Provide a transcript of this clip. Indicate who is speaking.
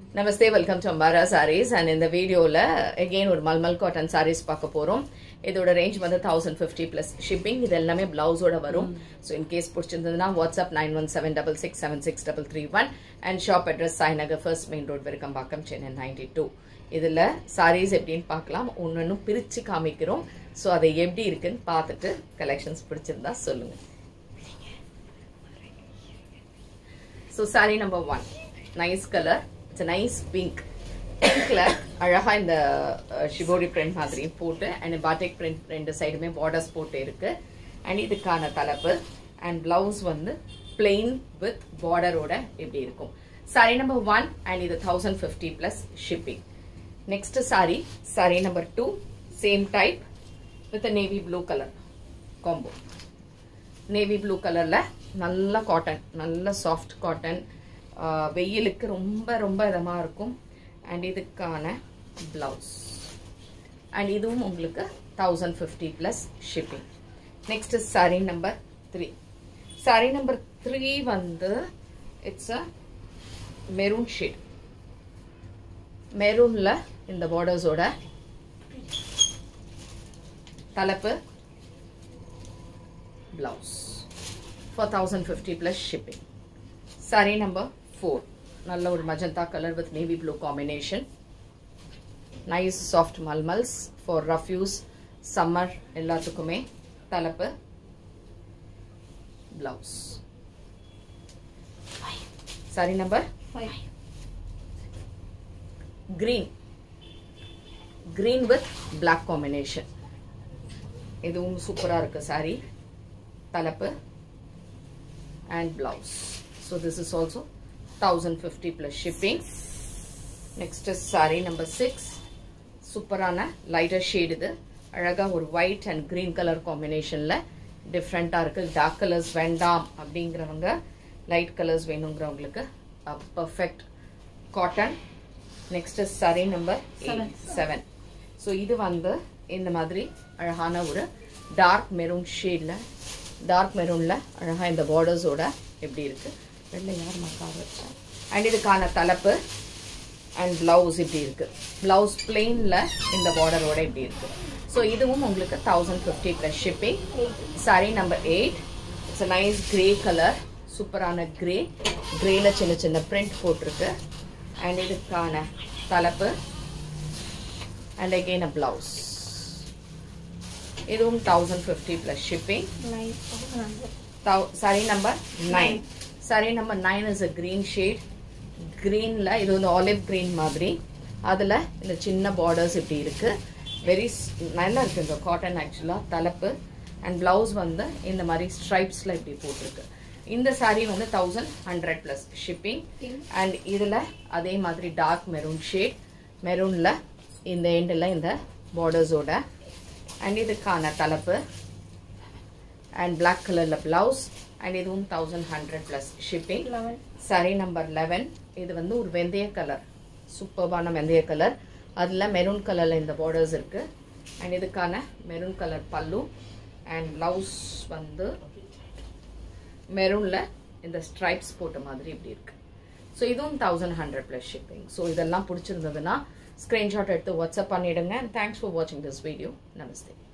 Speaker 1: Namaste welcome to Ambara saris and இந்த வீடியோவில் again ஒரு மல்மல் காட்டன் சாரீஸ் பார்க்க போகிறோம் இதோட ரேஞ்ச் வந்து தௌசண்ட் ஃபிஃப்டி ப்ளஸ் ஷிப்பிங் இது எல்லாமே பிளவுஸோட வரும் ஸோ இன் கேஸ் பிடிச்சிருந்ததுன்னா WhatsApp nine one seven double six seven six double three one and shop address Sainagar first main road Virugambakkam Chennai ninety two இதில் சாரீஸ் எப்படின்னு பார்க்கலாம் ஒன்று பிரித்து காமிக்கிறோம் ஸோ அதை எப்படி இருக்குன்னு பார்த்துட்டு கலெக்ஷன்ஸ் பிடிச்சிருந்தா சொல்லுங்கள் so sari number one nice colour it's nice pink பிங்க்ல அழகா இந்த ஷிபோரி பிரிண்ட் மாதிரி போட்டு அண்ட் பாட்டிக் பிரிண்ட் ரெண்டு சைடுமே பார்டர்ஸ் போட்டு இருக்கு அண்ட் இதுக்கான தலைப்பு அண்ட் பிளவுஸ் வந்து பிளெயின் வித் பார்டரோட இப்படி இருக்கும் சாரி நம்பர் ஒன் அண்ட் இது thousand fifty plus shipping next sari sari number two same type with navy blue colour combo navy blue கலரில் நல்ல காட்டன் நல்ல சாஃப்ட் காட்டன் வெயிலுக்கு ரொம்ப ரொம்ப இதமாக இருக்கும் அண்ட் இதுக்கான ப்ளவுஸ் அண்ட் இதுவும் உங்களுக்கு thousand fifty plus shipping next sari number three sari number three வந்து இட்ஸ் அ மெரூன் ஷேட் மெரூனில் இந்த பார்டர்ஸோட தலைப்பு blouse for 1050 plus shipping. Saree number 4. நல்ல ஒரு magenta colour with navy blue combination nice soft மல்மல்ஸ் ஃபார் ரஃப் யூஸ் சம்மர் எல்லாத்துக்குமே தலைப்பு blouse sari number green green with black combination இதுவும் சூப்பராக இருக்கு சாரி தலைப்பு and blouse so this is also 1050 plus shipping next is saree number 6 சூப்பரான lighter shade இது அழகா ஒரு ஒயிட் அண்ட் கிரீன் கலர் காம்பினேஷன்ல டிஃப்ரெண்டா இருக்கு டார்க் கலர்ஸ் வேண்டாம் அப்படிங்கிறவங்க லைட் கலர்ஸ் வேணுங்கிறவங்களுக்கு perfect cotton next is sari number seven so இது வந்து இந்த மாதிரி அழகான ஒரு டார்க் மெரூன் ஷேட்ல டார்க் மெரூனில் அழகாக இந்த பார்டர்ஸோட எப்படி இருக்குது வெள்ளை யார் மக்காக வச்சா அண்ட் இதுக்கான தலைப்பு அண்ட் ப்ளவுஸ் இப்படி இருக்குது ப்ளவுஸ் பிளெயினில் இந்த பார்டரோட இப்படி இருக்குது ஸோ இதுவும் உங்களுக்கு thousand fifty plus shipping sari number eight it's a nice grey colour சூப்பரான கிரே கிரேல சின்ன சின்ன பிரிண்ட் போட்டிருக்கு அண்ட் இதுக்கான தலைப்பு அண்ட் அகெயின் அ ப்ளவுஸ் இதுவும் thousand fifty plus shipping sari number nine sari number nine is a green shade க்ரீனில் இது வந்து ஆலிவ் க்ரீன் மாதிரி அதில் இந்த சின்ன பார்டர்ஸ் இப்படி இருக்கு வெரி நல்லா இருக்கு இந்த காட்டன் ஆக்சுவலாக தலைப்பு அண்ட் ப்ளவுஸ் வந்து இந்த மாதிரி ஸ்ட்ரைப்ஸில் இப்படி போட்டிருக்கு இந்த சாரீ வந்து thousand hundred plus shipping and இதில் அதே மாதிரி டார்க் மெரூன் ஷேட் மெரூனில் இந்த எண்டில் இந்த பார்டர்ஸோட அண்ட் இதுக்கான தலைப்பு அண்ட் பிளாக் கலரில் பிளவுஸ் அண்ட் இதுவும் thousand hundred plus shipping sari number eleven இது வந்து ஒரு வெந்தய கலர் சூப்பர்பான வெந்தய கலர் அதில் மெரூன் கலரில் இந்த பார்டர்ஸ் இருக்குது அண்ட் இதுக்கான மெரூன் கலர் பல்லு அண்ட் ப்ளவுஸ் வந்து மெரூனில் இந்த ஸ்ட்ரைப்ஸ் போட்ட மாதிரி இப்படி இருக்கு ஸோ இதுவும் thousand hundred plus shipping so இதெல்லாம் பிடிச்சிருந்ததுன்னா ஸ்க்ரீன்ஷாட் எடுத்து வாட்ஸ்அப் பண்ணிவிடுங்க தேங்க்ஸ் ஃபார் வாட்சிங் திஸ் வீடியோ நமஸ்தே